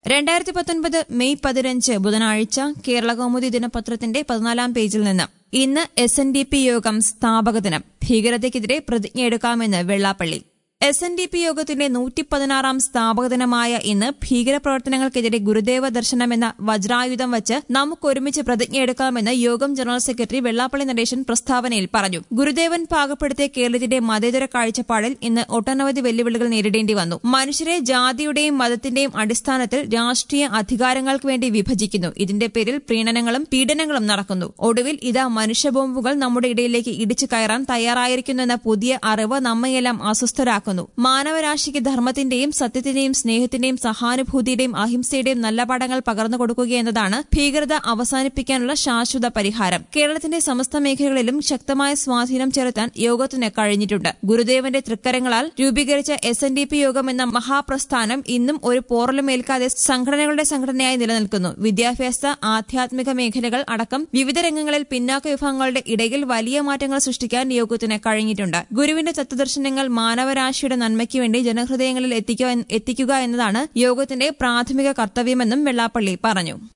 രണ്ടായിരത്തി പത്തൊൻപത് മെയ് പതിനഞ്ച് ബുധനാഴ്ച കേരള കൗമുദി ദിനപത്രത്തിന്റെ പതിനാലാം പേജിൽ നിന്ന് ഇന്ന് എസ് എൻ ഡി പി യോഗം സ്ഥാപക ദിനം ഭീകരതയ്ക്കെതിരെ പ്രതിജ്ഞയെടുക്കാമെന്ന് Vellappally S N D P യോഗത്തിന്റെ നൂറ്റി പതിനാറാം സ്ഥാപക ദിനമായ ഇന്ന് ഭീകരപ്രവർത്തനങ്ങൾക്കെതിരെ ഗുരുദേവ ദർശനമെന്ന വജ്രായുധം വച്ച് നമുക്കൊരുമിച്ച് പ്രതിജ്ഞയെടുക്കാമെന്ന് യോഗം ജനറൽ സെക്രട്ടറി വെള്ളാപ്പള്ളി നടേശൻ പ്രസ്താവനയിൽ പറഞ്ഞു ഗുരുദേവൻ പാകപ്പെടുത്തിയ കേരളത്തിന്റെ മതേതര കാഴ്ചപ്പാടിൽ ഇന്ന് ഒട്ടനവധി വെല്ലുവിളികൾ നേരിടേണ്ടി വന്നു മനുഷ്യരെ ജാതിയുടെയും മതത്തിന്റെയും അടിസ്ഥാനത്തിൽ രാഷ്ട്രീയ അധികാരങ്ങൾക്ക് വേണ്ടി വിഭജിക്കുന്നു ഇതിന്റെ പേരിൽ പ്രീണനങ്ങളും പീഡനങ്ങളും നടക്കുന്നു ഒടുവിൽ ഇതാ മനുഷ്യബോംബുകൾ നമ്മുടെ ഇടയിലേക്ക് ഇടിച്ചു കയറാൻ തയ്യാറായിരിക്കുന്നെന്ന പുതിയ അറിവ് നമ്മയെല്ലാം അസ്വസ്ഥരാക്കുന്നു മാനവരാശിക്ക് ധർമ്മത്തിന്റെയും സത്യത്തിന്റെയും സ്നേഹത്തിന്റെയും സഹാനുഭൂതിയുടെയും അഹിംസയുടെയും നല്ല പാഠങ്ങൾ പകർന്നു കൊടുക്കുക എന്നതാണ് ഭീകരത അവസാനിപ്പിക്കാനുള്ള ശാശ്വത പരിഹാരം കേരളത്തിന്റെ സമസ്ത മേഖലകളിലും ശക്തമായ സ്വാധീനം ചെലുത്താൻ യോഗത്തിന് കഴിഞ്ഞിട്ടുണ്ട് ഗുരുദേവന്റെ തൃക്കരങ്ങളാൽ രൂപീകരിച്ച എസ് എൻ ഡി പി യോഗം എന്ന മഹാപ്രസ്ഥാനം ഇന്നും ഒരു പോറലും ഏൽക്കാതെ സംഘടനകളുടെ സംഘടനയായി നിലനിൽക്കുന്നു വിദ്യാഭ്യാസ ആധ്യാത്മിക മേഖലകൾ അടക്കം വിവിധ രംഗങ്ങളിൽ പിന്നാക്ക വിഭാഗങ്ങളുടെ ഇടയിൽ വലിയ മാറ്റങ്ങൾ സൃഷ്ടിക്കാൻ യോഗത്തിന് കഴിഞ്ഞിട്ടുണ്ട് ഗുരുവിന്റെ തത്വദർശനങ്ങൾ മാനവരാശിയുടെ നന്മയ്ക്ക് വേണ്ടി ജനഹൃദയങ്ങളിൽ എത്തിക്കുക എത്തിക്കുക എന്നതാണ് യോഗത്തിന്റെ പ്രാഥമിക കർത്തവ്യമെന്നും വെള്ളാപ്പള്ളി പറഞ്ഞു